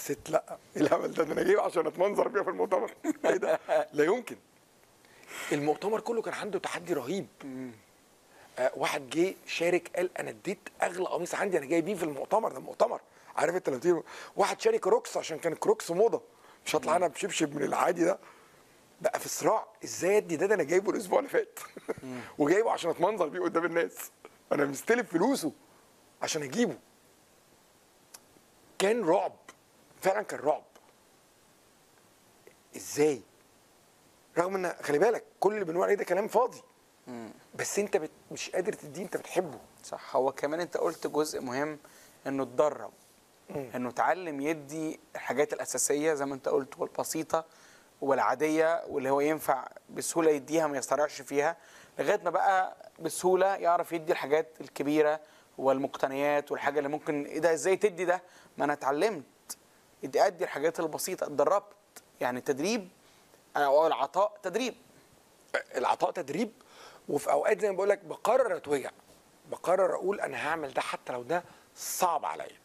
حسيت لا ايه الهبل ده ده انا جايبه عشان اتمنظر بيها في المؤتمر ايه ده لا يمكن المؤتمر كله كان عنده تحدي رهيب آه واحد جه شارك قال انا اديت اغلى قميص عندي انا جاي بيه في المؤتمر ده مؤتمر عارف انت لما تيجي واحد شارك كروكس عشان كان كروكس موضه مش هطلع انا بشبشب من العادي ده بقى في صراع ازاي ادي ده ده انا جايبه الاسبوع اللي فات وجايبه عشان اتمنظر بيه قدام الناس انا مستلف فلوسه عشان اجيبه كان رعب فعلا كان رعب ازاي رغم ان خلي بالك كل اللي بنقول عليه ده كلام فاضي بس انت بت... مش قادر تديه انت بتحبه صح هو كمان انت قلت جزء مهم انه اتدرب انه اتعلم يدي الحاجات الاساسيه زي ما انت قلت والبسيطه والعاديه واللي هو ينفع بسهوله يديها ما يسترعش فيها لغايه ما بقى بسهوله يعرف يدي الحاجات الكبيره والمقتنيات والحاجه اللي ممكن ايه ده ازاي تدي ده ما انا اتعلمت ادي ادي الحاجات البسيطه اتدربت يعني التدريب او العطاء تدريب العطاء تدريب وفي اوقات زي ما بقول لك بقرر اتوجع بقرر اقول انا هعمل ده حتى لو ده صعب عليا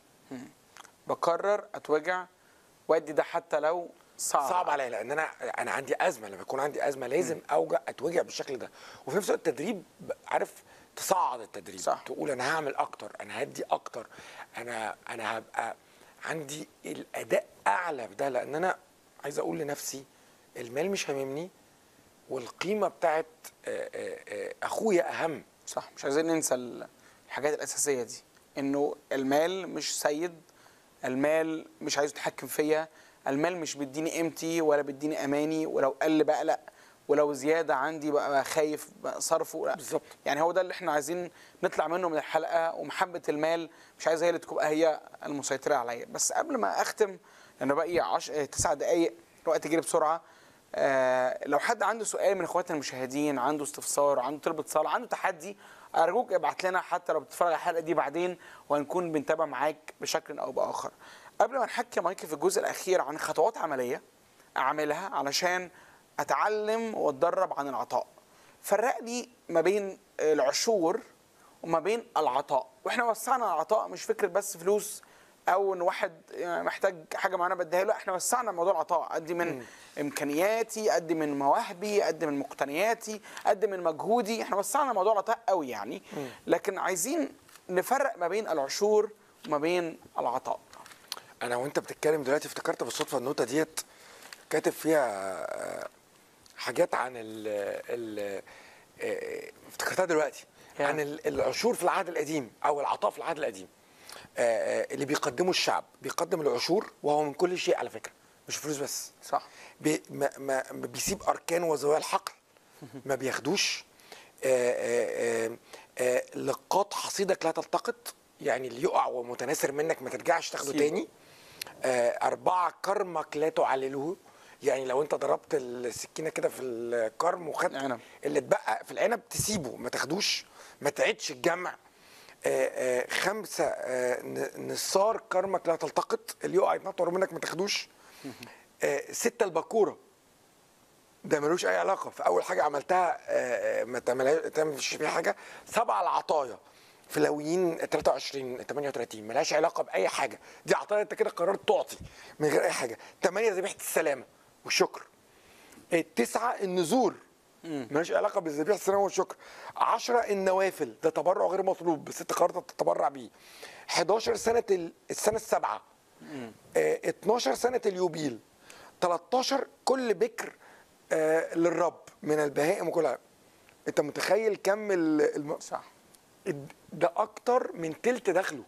بقرر اتوجع وادي ده حتى لو صعب صعب عليا لان انا انا عندي ازمه لما يكون عندي ازمه لازم اوجع اتوجع بالشكل ده وفي نفس الوقت التدريب ب- عارف تصعد التدريب صح. تقول انا هعمل اكتر انا هدي اكتر انا انا هبقى عندي الاداء اعلى في ده لان انا عايز اقول لنفسي المال مش هاممني والقيمه بتاعت آه، آه، آه، اخويا اهم صح مش عايزين ننسى ال- الحاجات الاساسيه دي انه المال مش سيد المال مش عايز يتحكم فيا المال مش بيديني قيمتي ولا بيديني اماني ولو قل بقلق ولو زياده عندي بقى خايف بقى صرفه لا بالظبط. يعني هو ده اللي احنا عايزين نطلع منه من الحلقه ومحبه المال مش عايز هي اللي تبقى هي المسيطره عليا بس قبل ما اختم لانه باقي عش... آه، تسع دقائق الوقت جري بسرعه آه لو حد عنده سؤال من اخواتنا المشاهدين عنده استفسار عنده طلب اتصال عنده تحدي ارجوك ابعت لنا حتى لو بتتفرج على الحلقه دي بعدين وهنكون بنتابع معاك بشكل او باخر قبل ما نحكي يا مايكل في الجزء الاخير عن خطوات عمليه اعملها علشان اتعلم واتدرب عن العطاء فرق لي ما بين العشور وما بين العطاء واحنا وسعنا العطاء مش فكره بس فلوس او ان واحد محتاج حاجه معينه بديها له احنا وسعنا موضوع العطاء ادي من امكانياتي ادي من مواهبي ادي من مقتنياتي ادي من مجهودي احنا وسعنا موضوع العطاء قوي يعني لكن عايزين نفرق ما بين العشور وما بين العطاء انا وانت بتتكلم دلوقتي افتكرت بالصدفه النوته ديت كاتب فيها آه، حاجات عن ال ال آه، افتكرتها دلوقتي يعني. عن ال- العشور في العهد القديم او العطاء في العهد القديم آه، آه، اللي بيقدمه الشعب بيقدم العشور وهو من كل شيء على فكره مش فلوس بس صح بي ما ما ما بيسيب اركان وزوايا الحقل ما بياخدوش آه، آه، آه، آه، لقاط حصيدك لا تلتقط يعني اللي يقع ومتناثر منك ما ترجعش تاخده سيبه. تاني آه، أربعة كرمك لا تعلله يعني لو أنت ضربت السكينة كده في الكرم وخدت العنب. اللي اتبقى في العنب تسيبه ما تاخدوش ما تعيدش الجمع آه، آه، خمسة آه، ن- نصار كرمك لا تلتقط اللي يقع يتنطر منك ما تاخدوش آه، ستة البكورة ده ملوش أي علاقة في أول حاجة عملتها آه، آه، ما تعملها- تعملش فيها حاجة سبعة العطايا في لاويين 23 38 ملهاش علاقة بأي حاجة دي عطايا أنت كده قررت تعطي من غير أي حاجة ثمانية ذبيحة السلامة والشكر التسعة النذور ملهاش علاقة بالذبيحة السلامة والشكر عشرة النوافل ده تبرع غير مطلوب بس أنت قررت تتبرع بيه 11 سنة ال- السنة السابعة آه، 12 سنة اليوبيل 13 كل بكر آه، للرب من البهائم وكلها انت متخيل كم ال- الم... صح ده اكتر من تلت دخله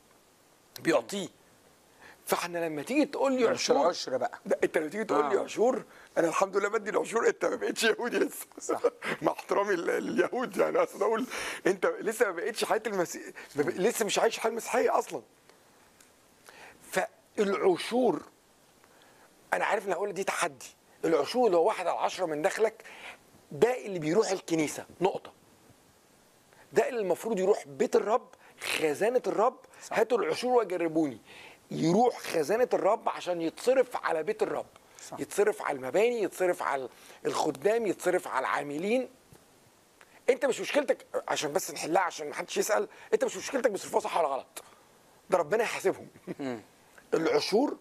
بيعطيه فاحنا لما تيجي تقول لي مش عشور العشر بقى ده انت لما تيجي تقول لي آه. عشور انا الحمد لله بدي العشور انت ما بقتش يهودي لسه صح. مع احترامي لل- لليهود يعني اقصد اقول انت لسه ما بقتش حياه المسيح ما بق- لسه مش عايش حياه المسيحيه اصلا فالعشور انا عارف ان هقول دي تحدي العشور اللي هو واحد على عشرة من دخلك ده اللي بيروح الكنيسه نقطه ده اللي المفروض يروح بيت الرب خزانه الرب صح. هاتوا العشور وجربوني يروح خزانه الرب عشان يتصرف على بيت الرب صح. يتصرف على المباني يتصرف على الخدام يتصرف على العاملين انت مش مشكلتك عشان بس نحلها عشان ما حدش يسال انت مش مشكلتك بيصرفوها صح ولا غلط ده ربنا يحاسبهم العشور